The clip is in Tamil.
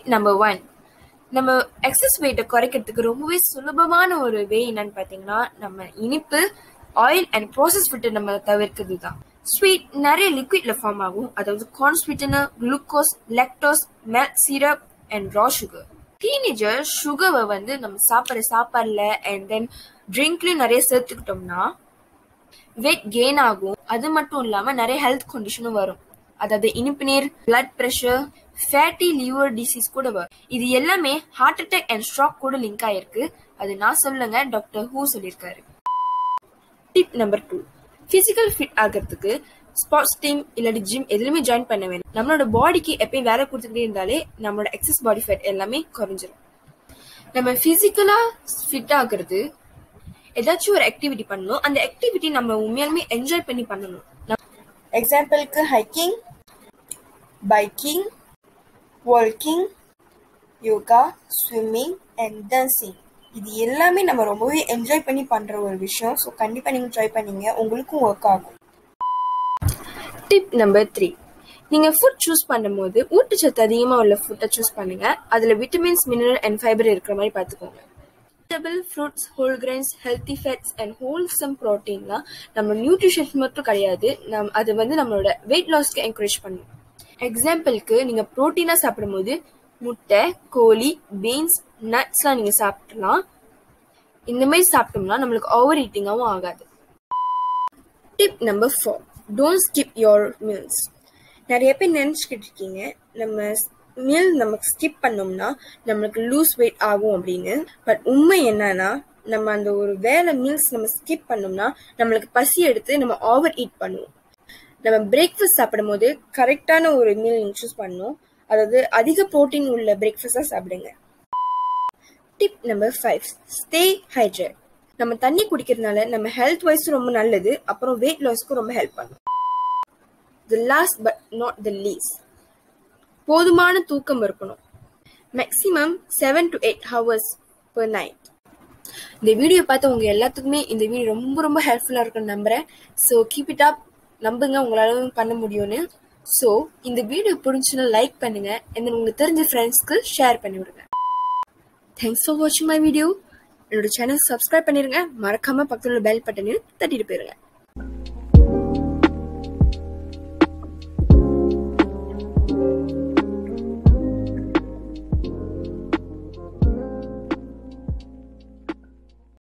டிப் நம்பர் ஒன் நம்ம எக்ஸஸ் வெயிட்டை குறைக்கிறதுக்கு ரொம்பவே சுலபமான ஒரு வே என்னன்னு பார்த்தீங்கன்னா நம்ம இனிப்பு ஆயில் அண்ட் ப்ராசஸ் ஃபுட்டை நம்ம தவிர்க்கிறது தான் ஸ்வீட் நிறைய லிக்விட்ல ஃபார்ம் ஆகும் அதாவது corn sweetener glucose lactose milk syrup and raw sugar teenager சுகரை வந்து நம்ம சாப்பிட்ற சாப்பாடுல அண்ட் தென் ட்ரிங்க்லயும் நிறைய சேர்த்துக்கிட்டோம்னா வெயிட் கெயின் ஆகும் அது மட்டும் இல்லாம நிறைய ஹெல்த் கண்டிஷனும் வரும் அதாவது இனிப்பு நீர் blood pressure fatty liver disease கூட வரும் இது எல்லாமே ஹார்ட் அட்டாக் அண்ட் ஸ்ட்ரோக் கூட லிங்க் ஆயிருக்கு அது நான் சொல்லுங்க டாக்டர் ஹூ சொல்லியிருக்காரு tip number two physical fit ஆகிறதுக்கு ஸ்போர்ட்ஸ் டீம் இல்லாட்டி ஜிம் எதுலையுமே ஜாயின் பண்ண வேணும் நம்மளோட பாடிக்கு எப்பயும் வேலை கொடுத்துக்கிட்டே இருந்தாலே நம்மளோட எக்ஸஸ் பாடி ஃபேட் எல்லாமே குறைஞ்சிரும் நம்ம பிசிக்கலா ஃபிட் ஆகிறது ஏதாச்சும் ஒரு ஆக்டிவிட்டி பண்ணணும் அந்த ஆக்டிவிட்டி நம்ம உண்மையாலுமே என்ஜாய் பண்ணி பண்ணணும் எக்ஸாம்பிளுக்கு hiking biking walking yoga swimming and dancing இது எல்லாமே நம்ம ரொம்பவே என்ஜாய் பண்ணி பண்ற ஒரு விஷயம் ஸோ கண்டிப்பா நீங்க ட்ரை பண்ணீங்க உங்களுக்கும் ஒர்க் ஆகும் டிப் நம்பர் த்ரீ நீங்க ஃபுட் சூஸ் பண்ணும்போது ஊட்டச்சத்து அதிகமா உள்ள ஃபுட்டை சூஸ் பண்ணுங்க அதுல விட்டமின்ஸ் மினரல் அண்ட் ஃபைபர் இருக்கிற மாதிரி பார்த்துக்கோங்க vegetable fruits whole grains healthy fats and wholesome ப்ரோட்டீன்லாம் நம்ம நியூட்ரிஷன்ஸ் மட்டும் கிடையாது நம் அது வந்து நம்மளோட வெயிட் லாஸ்க்கு என்கரேஜ் பண்ணும் எக்ஸாம்பிளுக்கு நீங்க ப்ரோட்டீனா சாப்பிடும்போது முட்டை கோழி பீன்ஸ் நட்ஸ்லாம் நீங்க சாப்பிடலாம் இந்த மாதிரி சாப்பிட்டோம்னா நம்மளுக்கு ஓவர் ஈட்டிங்காகவும் ஆகாது tip number four don't skip your meals நிறைய பேர் நினச்சிக்கிட்டு இருக்கீங்க நம்ம மீல் நமக்கு ஸ்கிப் பண்ணோம்னா நம்மளுக்கு லூஸ் வெயிட் ஆகும் அப்படின்னு பட் உண்மை என்னன்னா நம்ம அந்த ஒரு வேலை மீல்ஸ் நம்ம ஸ்கிப் பண்ணோம்னா நம்மளுக்கு பசி எடுத்து நம்ம ஓவர் ஈட் பண்ணுவோம் நம்ம பிரேக்ஃபாஸ்ட் சாப்பிடும் போது கரெக்டான ஒரு மீல் நீங்கள் சூஸ் பண்ணணும் அதாவது அதிக ப்ரோட்டீன் உள்ள பிரேக்ஃபாஸ்டாக சாப்பிடுங்க tip number five stay hydrate நம்ம தண்ணி குடிக்கிறதுனால நம்ம ஹெல்த் வைஸ் ரொம்ப நல்லது அப்புறம் வெயிட் லாஸ்க்கு ரொம்ப ஹெல்ப் பண்ணும் the last but not the least போதுமான தூக்கம் இருக்கணும் maximum seven to eight hours per night இந்த வீடியோ பார்த்து உங்க எல்லாத்துக்குமே இந்த வீடியோ ரொம்ப ரொம்ப ஹெல்ப்ஃபுல்லாக இருக்குன்னு நம்புறேன் ஸோ கீப் இட் அப் நம்புங்க உங்களால பண்ண முடியும்னு ஸோ இந்த வீடியோ பிடிச்சுன்னா லைக் பண்ணுங்க and then உங்களுக்கு தெரிஞ்ச ஃப்ரெண்ட்ஸ்க்கு ஷேர் பண்ணி விடுங்க தேங்க்ஸ் ஃபார் வாட்சிங் மை வீடியோ என்னோட சேனல் சப்ஸ்கிரைப் பண்ணிருங்க மறக்காம பக்கத்துல பெல் பட்டனையும் தட்டிட்டு போயிருங்க